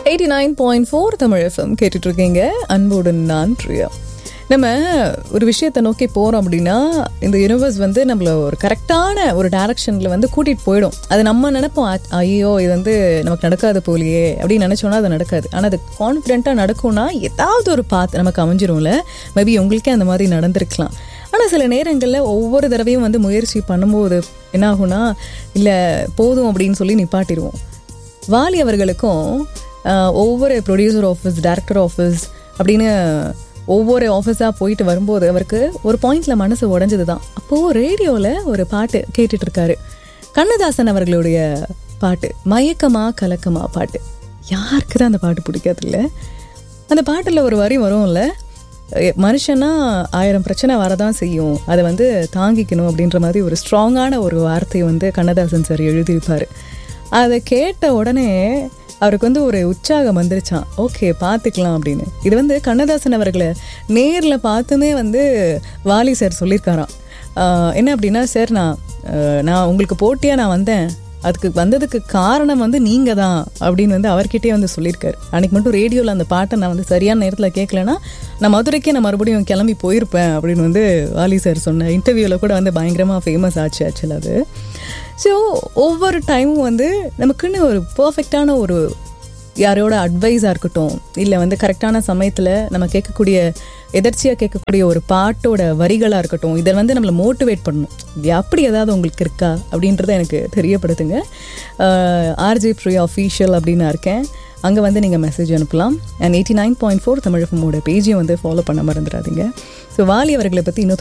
eighty nine point four Tamil FM கேட்டுட்டு இருக்கீங்க அன்புடன் நான் பிரியா நம்ம ஒரு விஷயத்தை நோக்கி போகிறோம் அப்படின்னா இந்த யூனிவர்ஸ் வந்து நம்மள ஒரு கரெக்டான ஒரு டைரக்ஷனில் வந்து கூட்டிகிட்டு போயிடும் அது நம்ம நினைப்போம் "அ- ஐயோ இது வந்து நமக்கு நடக்காது போலியே அப்படின்னு நினச்சோன்னா அது நடக்காது ஆனால் அது கான்ஃபிடென்ட்டாக நடக்கும்னா ஏதாவது ஒரு பாத் நமக்கு அமைஞ்சிரும்ல மேபி உங்களுக்கே அந்த மாதிரி நடந்திருக்கலாம் ஆனால் சில நேரங்களில் ஒவ்வொரு தடவையும் வந்து முயற்சி பண்ணும்போது என்ன ஆகும்னா இல்லை போதும் அப்படின்னு சொல்லி நிப்பாட்டிடுவோம் வாலி அவர்களுக்கும் ஆஹ், ஒவ்வொரு ப்ரொடியூசர் ஆஃபீஸ் டைரக்டர் ஆஃபீஸ் அப்படின்னு ஒவ்வொரு ஆஃபீஸாக போயிட்டு வரும்போது அவருக்கு ஒரு பாயிண்ட்ல மனசு உடஞ்சது தான் அப்போது ரேடியோவில் ஒரு பாட்டு கேட்டுட்டு இருக்காரு கண்ணதாசன் அவர்களுடைய பாட்டு மயக்கமா கலக்கமா பாட்டு யாருக்கு தான் அந்த பாட்டு பிடிக்காது அந்த பாட்டில் ஒரு வரி வரும்ல எ- மனுஷனா ஆயிரம் பிரச்சனை வரதான் செய்யும் அதை வந்து தாங்கிக்கணும் அப்படின்ற மாதிரி ஒரு ஸ்ட்ராங்கான ஒரு வார்த்தையை வந்து கண்ணதாசன் சார் எழுதியிருப்பார் அதை கேட்ட உடனே அவருக்கு வந்து ஒரு உற்சாகம் வந்துருச்சான் ஓகே பார்த்துக்கலாம் அப்படின்னு இது வந்து கண்ணதாசன் அவர்களை நேரில் பார்த்துமே வந்து வாலி சார் சொல்லியிருக்காராம் ஆஹ் என்ன அப்படின்னா சார் நான் ஆஹ் நான் உங்களுக்கு போட்டியாக நான் வந்தேன் அதுக்கு வந்ததுக்கு காரணம் வந்து நீங்க தான் அப்படின்னு வந்து அவர்கிட்டயே வந்து சொல்லியிருக்காரு அன்னைக்கு மட்டும் ரேடியோவில் அந்த பாட்டை நான் வந்து சரியான நேரத்தில் கேட்கலன்னா நான் மதுரைக்கே நான் மறுபடியும் கிளம்பி போயிருப்பேன் அப்படின்னு வந்து வாலி சார் சொன்ன இன்டர்வியூவில் கூட வந்து பயங்கரமாக ஃபேமஸ் ஆச்சு ஆக்சுவல் அது ஸோ ஒவ்வொரு டைமும் வந்து நமக்குன்னு ஒரு பர்ஃபெக்டான ஒரு யாரோட அட்வைஸாக இருக்கட்டும் இல்லை வந்து கரெக்டான சமயத்தில் நம்ம கேட்கக்கூடிய எதர்ச்சியாக கேட்கக்கூடிய ஒரு பாட்டோட வரிகளாக இருக்கட்டும் இதை வந்து நம்மளை மோட்டிவேட் பண்ணணும் இது அப்படி ஏதாவது உங்களுக்கு இருக்கா அப்படின்றத எனக்கு தெரியப்படுத்துங்க ஆர்ஜே ப்ரியா அஃபீஷியல் அப்படின்னு நான் இருக்கேன் அங்கே வந்து நீங்கள் மெசேஜ் அனுப்பலாம் and eighty nine point four தமிழகமோட பேஜையும் வந்து ஃபாலோ பண்ண மறந்துடாதீங்க ஸோ வாலி அவர்களை பற்றி இன்னும்